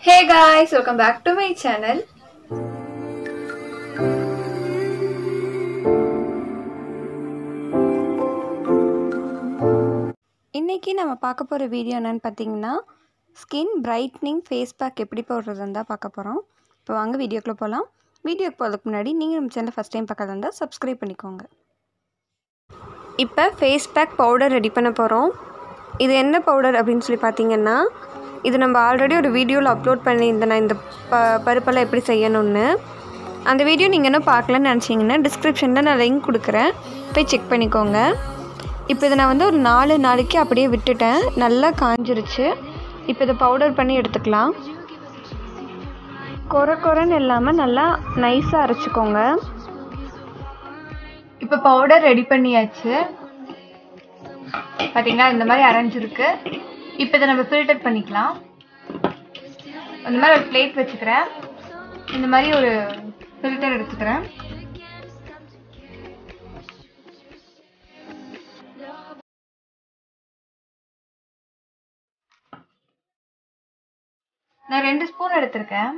Hey guys, welcome back to my channel. இன்றைக்கி நம்ம பார்க்க போகிற வீடியோ என்னென்னு பார்த்தீங்கன்னா ஸ்கின் பிரைட்னிங் ஃபேஸ் பேக் எப்படி போடுறதுன்னு தான் பார்க்க போகிறோம் இப்போ வாங்க வீடியோக்குள்ளே போகலாம் வீடியோக்கு போகிறதுக்கு முன்னாடி நீங்கள் நம்ம சேனல் ஃபஸ்ட் டைம் பார்க்கறதா இருந்தால் சப்ஸ்கிரைப் பண்ணிக்கோங்க இப்போ ஃபேஸ் பேக் பவுடர் ரெடி பண்ண போகிறோம் இது என்ன பவுடர் அப்படின்னு சொல்லி பார்த்தீங்கன்னா இது நம்ம ஆல்ரெடி ஒரு வீடியோவில் அப்லோட் பண்ணியிருந்தேன் நான் இந்த ப பருப்பெல்லாம் எப்படி செய்யணும்னு அந்த வீடியோ நீங்கள் இன்னும் பார்க்கலன்னு நினச்சிங்கன்னா டிஸ்கிரிப்ஷனில் நான் லிங்க் கொடுக்குறேன் போய் செக் பண்ணிக்கோங்க இப்போ இதை நான் வந்து ஒரு நாலு நாளைக்கு அப்படியே விட்டுட்டேன் நல்லா காஞ்சிருச்சு இப்போ இதை பவுடர் பண்ணி எடுத்துக்கலாம் கொர கொரன்னு இல்லாமல் நல்லா நைஸாக அரைச்சிக்கோங்க இப்போ பவுடர் ரெடி பண்ணியாச்சு பார்த்தீங்களா இந்த மாதிரி அரைஞ்சிருக்கு இப்போ இதை நம்ம ஃபில்டர் பண்ணிக்கலாம் இந்த மாதிரி ஒரு பிளேட் வச்சுக்கிறேன் இந்த மாதிரி ஒரு ஃபில்டர் எடுத்துக்கிறேன் நான் ரெண்டு ஸ்பூன் எடுத்திருக்கேன்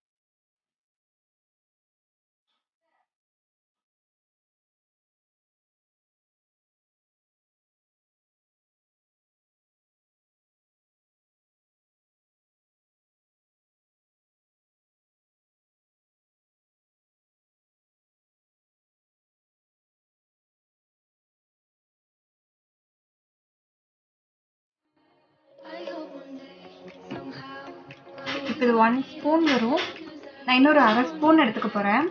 இப்போ இது ஒன் ஸ்பூன் வரும் நான் இன்னொரு அரை ஸ்பூன் எடுத்துக்க போகிறேன்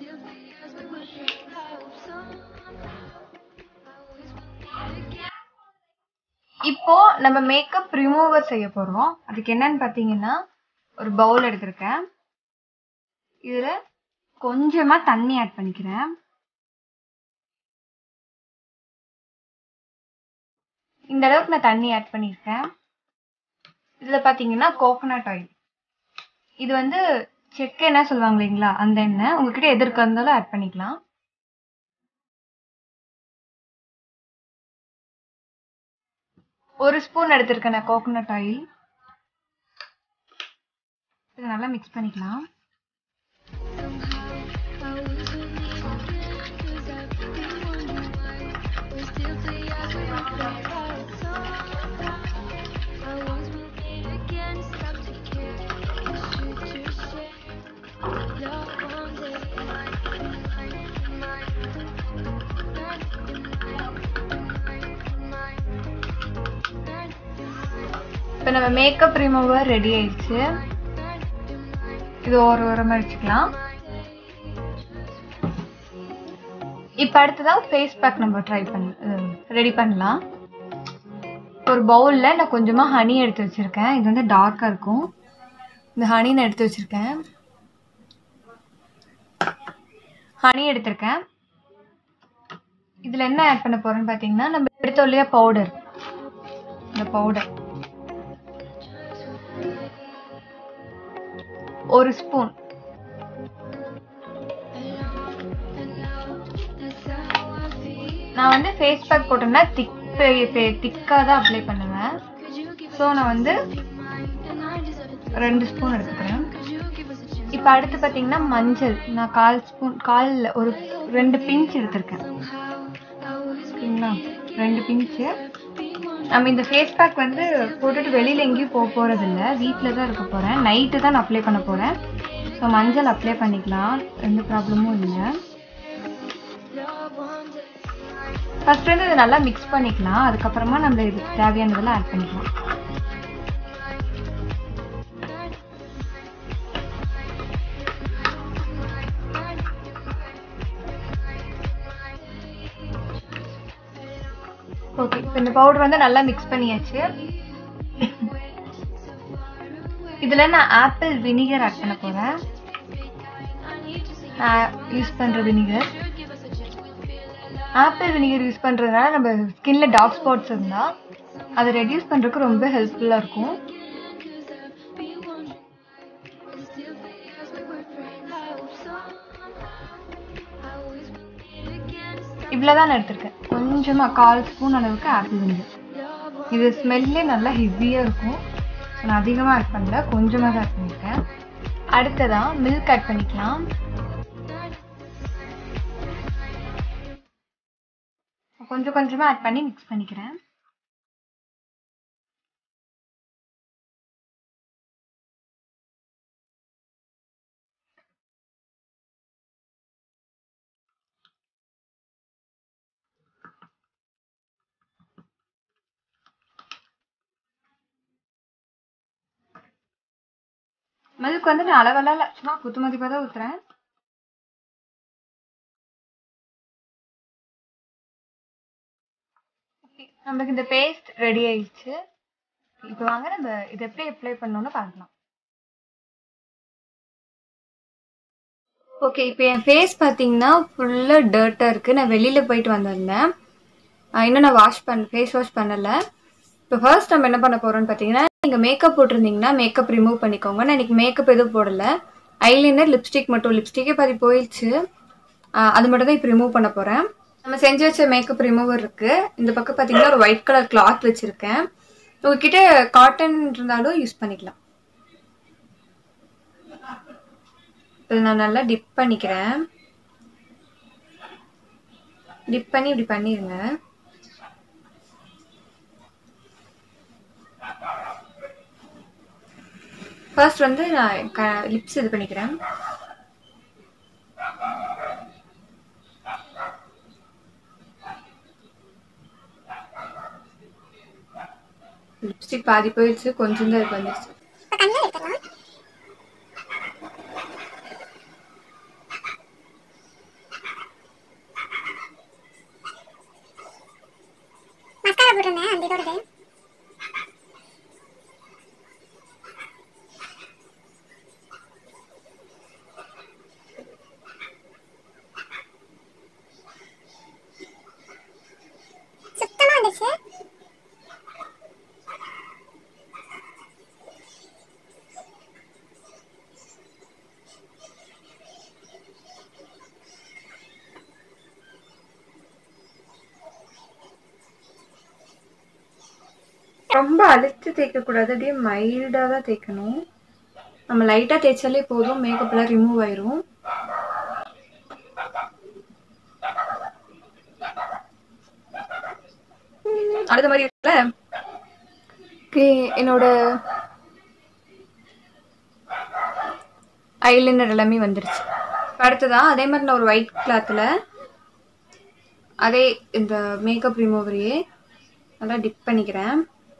இப்போ நம்ம மேக்கப் ரிமூவர் செய்ய போகிறோம் அதுக்கு என்னன்னு பார்த்தீங்கன்னா ஒரு பவுல் எடுத்திருக்கேன் இதில் கொஞ்சமாக தண்ணி ஆட் பண்ணிக்கிறேன் இந்த அளவுக்கு நான் தண்ணி ஆட் பண்ணியிருக்கேன் இதில் பார்த்தீங்கன்னா கோகோனட் ஆயில் இது வந்து செக்கு என்ன சொல்லுவாங்க இல்லைங்களா அந்த எண்ணெய் உங்ககிட்ட எது இருக்கா இருந்தாலும் ஆட் பண்ணிக்கலாம் ஒரு ஸ்பூன் எடுத்திருக்கேன் நான் கோகோனட் ஆயில் இதை நல்லா மிக்ஸ் பண்ணிக்கலாம் இப்போ நம்ம மேக்கப் ரிமூவர் ரெடி ஆயிடுச்சு இது ஒரு உரமா வச்சுக்கலாம் இப்போ அடுத்ததான் ஃபேஸ் பேக் நம்ம ட்ரை பண்ண ரெடி பண்ணலாம் ஒரு பவுலில் நான் கொஞ்சமாக ஹனி எடுத்து வச்சுருக்கேன் இது வந்து டார்க்காக இருக்கும் இந்த ஹனி நான் எடுத்து வச்சுருக்கேன் ஹனி எடுத்திருக்கேன் இதில் என்ன ஆட் பண்ண போகிறேன்னு பார்த்தீங்கன்னா நம்ம எடுத்தோம் இல்லையா பவுடர் இந்த பவுடர் ஒரு ஸ்பூன் நான் வந்து ஃபேஸ் பேக் போட்டேன்னா திக் திக்காக தான் அப்ளை பண்ணுவேன் ஸோ நான் வந்து ரெண்டு ஸ்பூன் எடுத்துக்கிறேன் இப்போ அடுத்து பார்த்தீங்கன்னா மஞ்சள் நான் கால் ஸ்பூன் கால் ஒரு ரெண்டு பிஞ்ச் எடுத்திருக்கேன் ஓகேங்களா ரெண்டு பிஞ்சு நம்ம இந்த ஃபேஸ் பேக் வந்து போட்டுட்டு வெளியில் எங்கேயும் போக போகிறதில்ல வீட்டில் தான் இருக்க போகிறேன் நைட்டு தான் நான் அப்ளை பண்ண போகிறேன் ஸோ மஞ்சள் அப்ளை பண்ணிக்கலாம் எந்த ப்ராப்ளமும் இல்லை ஃபர்ஸ்ட் வந்து இதை நல்லா மிக்ஸ் பண்ணிக்கலாம் அதுக்கப்புறமா நம்ம இதுக்கு தேவையானதெல்லாம் ஆட் பண்ணிக்கலாம் ஓகே இப்போ இந்த பவுடர் வந்து நல்லா மிக்ஸ் பண்ணியாச்சு இதில் நான் ஆப்பிள் வினிகர் ஆட் பண்ண போகிறேன் நான் யூஸ் பண்ணுற வினிகர் ஆப்பிள் வினிகர் யூஸ் பண்ணுறதுனால நம்ம ஸ்கின்ல டார்க் ஸ்பாட்ஸ் இருந்தால் அதை ரெடியூஸ் பண்ணுறதுக்கு ரொம்ப ஹெல்ப்ஃபுல்லாக இருக்கும் இவ்வளோதான் நான் எடுத்திருக்கேன் கொஞ்சமாக கால் ஸ்பூன் அளவுக்கு ஆப்பிள் வினிகர் இது ஸ்மெல்லே நல்லா ஹெவியாக இருக்கும் நான் அதிகமாக ஆட் பண்ணல கொஞ்சமாக தான் ஆட் பண்ணியிருக்கேன் அடுத்ததாக மில்க் ஆட் பண்ணிக்கலாம் கொஞ்சம் கொஞ்சமாக ஆட் பண்ணி மிக்ஸ் பண்ணிக்கிறேன் மில்க் வந்து நான் அளவெல்லாம் இல்லை சும்மா குத்து மதிப்பாக தான் ஊற்றுறேன் நம்மளுக்கு இந்த பேஸ்ட் ரெடி ஆயிடுச்சு இப்போ வாங்க நம்ம இதை எப்படி அப்ளை பண்ணணும்னு பார்க்கலாம் ஓகே இப்போ என் ஃபேஸ் பார்த்தீங்கன்னா ஃபுல்லாக டர்ட்டாக இருக்குது நான் வெளியில் போயிட்டு வந்திருந்தேன் இன்னும் நான் வாஷ் பண்ண ஃபேஸ் வாஷ் பண்ணலை இப்போ ஃபர்ஸ்ட் நம்ம என்ன பண்ண போகிறோம்னு பார்த்தீங்கன்னா நீங்கள் மேக்கப் போட்டிருந்தீங்கன்னா மேக்கப் ரிமூவ் பண்ணிக்கோங்க நான் இன்னைக்கு மேக்கப் எதுவும் போடலை ஐலைனர் லிப்ஸ்டிக் மட்டும் லிப்ஸ்டிக்கே பாதி போயிடுச்சு அது மட்டும் தான் இப்போ ரிமூவ் பண்ண போகிறேன் நம்ம செஞ்சு வச்ச மேக்கப் ரிமூவர் இருக்கு இந்த பக்கம் பார்த்தீங்கன்னா ஒரு ஒயிட் கலர் கிளாத் வச்சிருக்கேன் உங்ககிட்ட காட்டன் இருந்தாலும் யூஸ் பண்ணிக்கலாம் இதில் நான் நல்லா டிப் பண்ணிக்கிறேன் டிப் பண்ணி இப்படி பண்ணிடுங்க ஃபர்ஸ்ட் வந்து நான் லிப்ஸ் இது பண்ணிக்கிறேன் லிப்ஸ்டிக் பாதி போயிடுச்சு கொஞ்சம் தான் இருக்கு வந்துருச்சு மஸ்காரா போட்டிருந்தேன் அந்த இதோடது சுத்தமா வந்துச்சு ரொம்ப அழுத்து தேய்க்கக்கூடாது அப்படியே மைல்டாக தான் தேய்க்கணும் நம்ம லைட்டாக தேய்ச்சாலே போதும் மேக்கப்லாம் ரிமூவ் ஆயிரும் அடுத்த மாதிரி இருக்குல்ல ஓகே என்னோட ஐலைனர் எல்லாமே வந்துருச்சு அடுத்ததான் அதே மாதிரி நான் ஒரு ஒயிட் கிளாத்தில் அதே இந்த மேக்கப் ரிமூவரையே நல்லா டிப் பண்ணிக்கிறேன்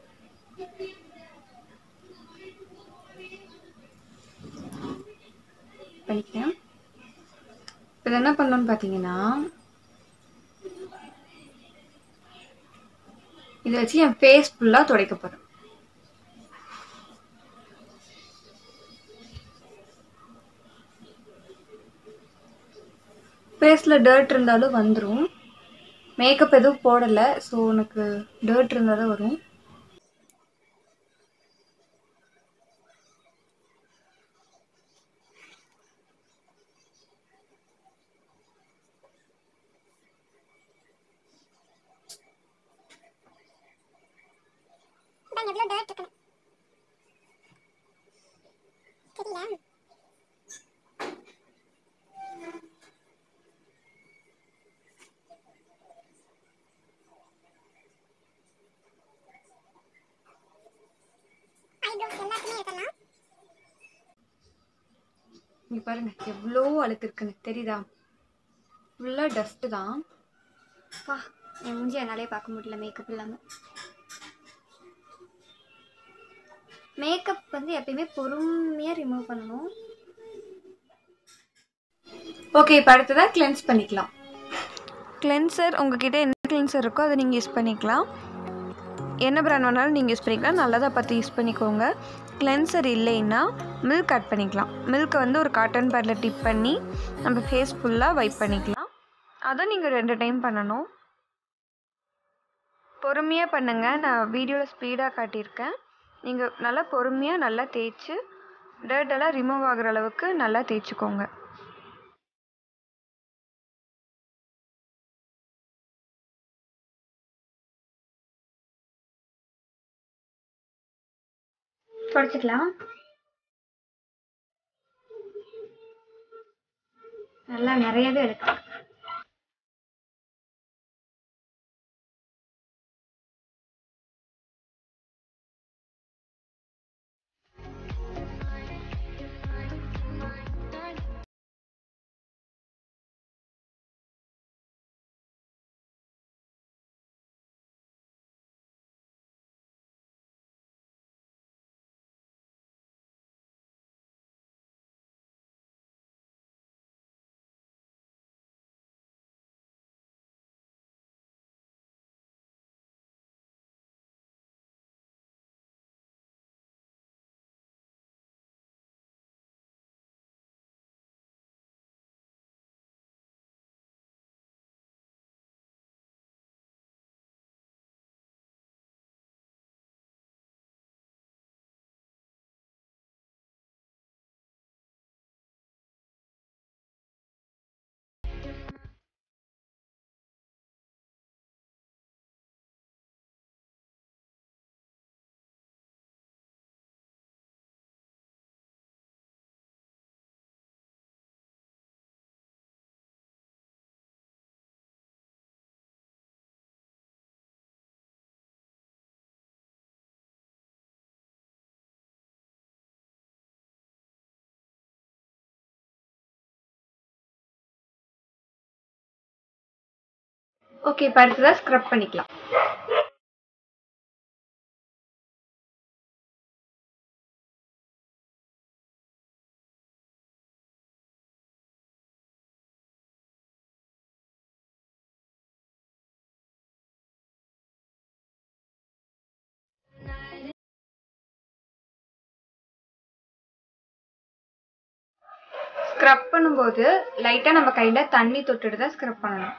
பண்ணிக்கிறேன் இப்போ என்ன பண்ணணும்னு பார்த்தீங்கன்னா இதை வச்சு என் ஃபேஸ் ஃபுல்லாக துடைக்க போகிறேன் ஃபேஸில் டர்ட் இருந்தாலும் வந்துடும் மேக்கப் எதுவும் போடலை ஸோ உனக்கு டர்ட் இருந்தால் தான் வரும் இதான் எவ்வளோ டர்ட் இருக்குன்னு தெரியல ஐப்ரோஸ் எல்லாத்தையுமே எடுக்கலாம் இங்க பாருங்க எவ்வளோ அழுக்கு இருக்குன்னு தெரியுதா ஃபுல்லாக டஸ்ட்டு தான் வா என் மூஞ்சி என்னாலே பார்க்க முடியல மேக்கப் இல்லாமல் மேக்கப் வந்து எப்பயுமே பொறுமையாக ரிமூவ் பண்ணணும் ஓகே இப்போ அடுத்ததாக கிளென்ஸ் பண்ணிக்கலாம் கிளென்சர் உங்ககிட்ட என்ன கிளென்சர் இருக்கோ அதை நீங்கள் யூஸ் பண்ணிக்கலாம் என்ன பிராண்ட் வேணாலும் நீங்கள் யூஸ் பண்ணிக்கலாம் நல்லதாக பார்த்து யூஸ் பண்ணிக்கோங்க கிளென்சர் இல்லைன்னா மில்க் ஆட் பண்ணிக்கலாம் மில்க்கை வந்து ஒரு காட்டன் பேடில் டிப் பண்ணி நம்ம ஃபேஸ் ஃபுல்லாக வைப் பண்ணிக்கலாம் அதை நீங்கள் ரெண்டு டைம் பண்ணணும் பொறுமையாக பண்ணுங்கள் நான் வீடியோவில் ஸ்பீடாக காட்டியிருக்கேன் நீங்கள் நல்லா பொறுமையாக நல்லா தேய்ச்சி டர்ட் எல்லாம் ரிமூவ் ஆகுற அளவுக்கு நல்லா தேய்ச்சிக்கோங்க தொடச்சிக்கலாம் நல்லா நிறையவே இருக்கு ஓகே இப்போ அடுத்ததாக ஸ்க்ரப் பண்ணிக்கலாம் ஸ்க்ரப் பண்ணும்போது லைட்டாக நம்ம கையில் தண்ணி தொட்டுட்டு தான் ஸ்க்ரப் பண்ணணும்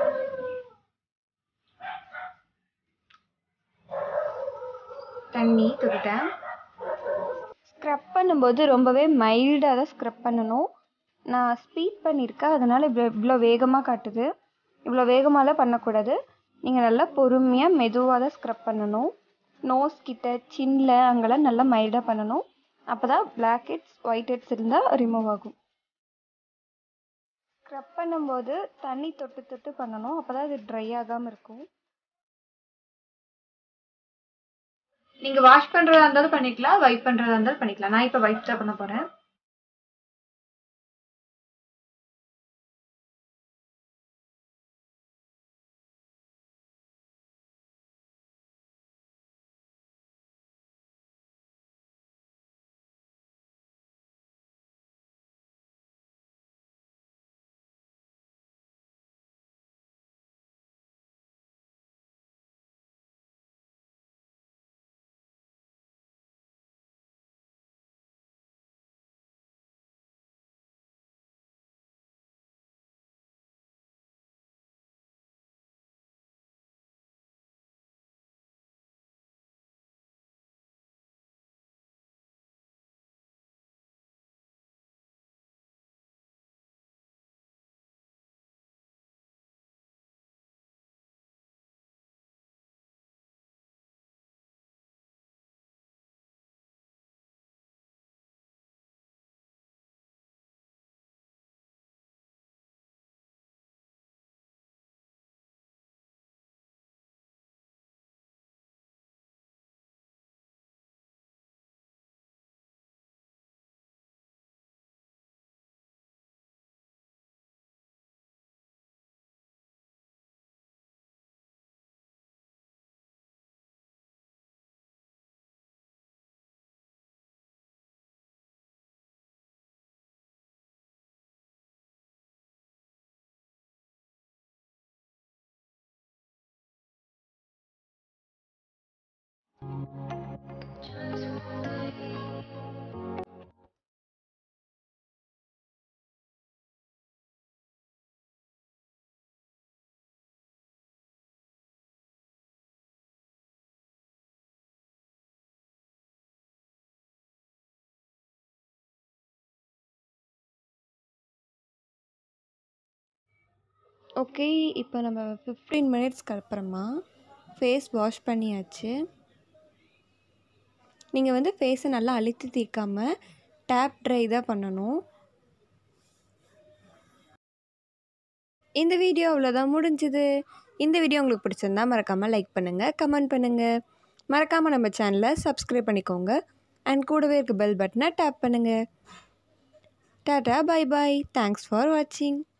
தண்ணி தொட்டுட்டேன் ஸ்க்ரப் பண்ணும்போது ரொம்பவே மைல்டாக தான் ஸ்க்ரப் பண்ணணும் நான் ஸ்பீட் பண்ணியிருக்கேன் அதனால் இவ்வளோ இவ்வளோ வேகமாக காட்டுது இவ்வளோ வேகமாலாம் பண்ணக்கூடாது நீங்கள் நல்லா பொறுமையாக மெதுவாக தான் ஸ்க்ரப் பண்ணணும் நோஸ் கிட்ட சின்னில் அங்கெல்லாம் நல்லா மைல்டாக பண்ணணும் அப்போ தான் பிளாக் ஹெட்ஸ் ஒயிட் ஹெட்ஸ் இருந்தால் ரிமூவ் ஆகும் ஸ்க்ரப் பண்ணும்போது தண்ணி தொட்டு தொட்டு பண்ணணும் அப்போ தான் அது ட்ரை ஆகாமல் இருக்கும் நீங்க வாஷ் பண்றதா இருந்தாலும் பண்ணிக்கலாம் வைப் பண்றதா இருந்தாலும் பண்ணிக்கலாம் நான் இப்ப வைப் தான் பண்ண போறேன் ஓகே இப்போ நம்ம ஃபிஃப்டீன் மினிட்ஸ்க்கு அப்புறமா ஃபேஸ் வாஷ் பண்ணியாச்சு நீங்கள் வந்து ஃபேஸை நல்லா அழுத்தி தீர்க்காமல் டேப் ட்ரை தான் பண்ணணும் இந்த வீடியோ அவ்வளோதான் முடிஞ்சுது இந்த வீடியோ உங்களுக்கு பிடிச்சிருந்தா மறக்காமல் லைக் பண்ணுங்கள் கமெண்ட் பண்ணுங்கள் மறக்காமல் நம்ம சேனலை சப்ஸ்கிரைப் பண்ணிக்கோங்க அண்ட் கூடவே இருக்க பெல் பட்டனை டேப் பண்ணுங்கள் டாட்டா பை பாய் தேங்க்ஸ் ஃபார் வாட்சிங்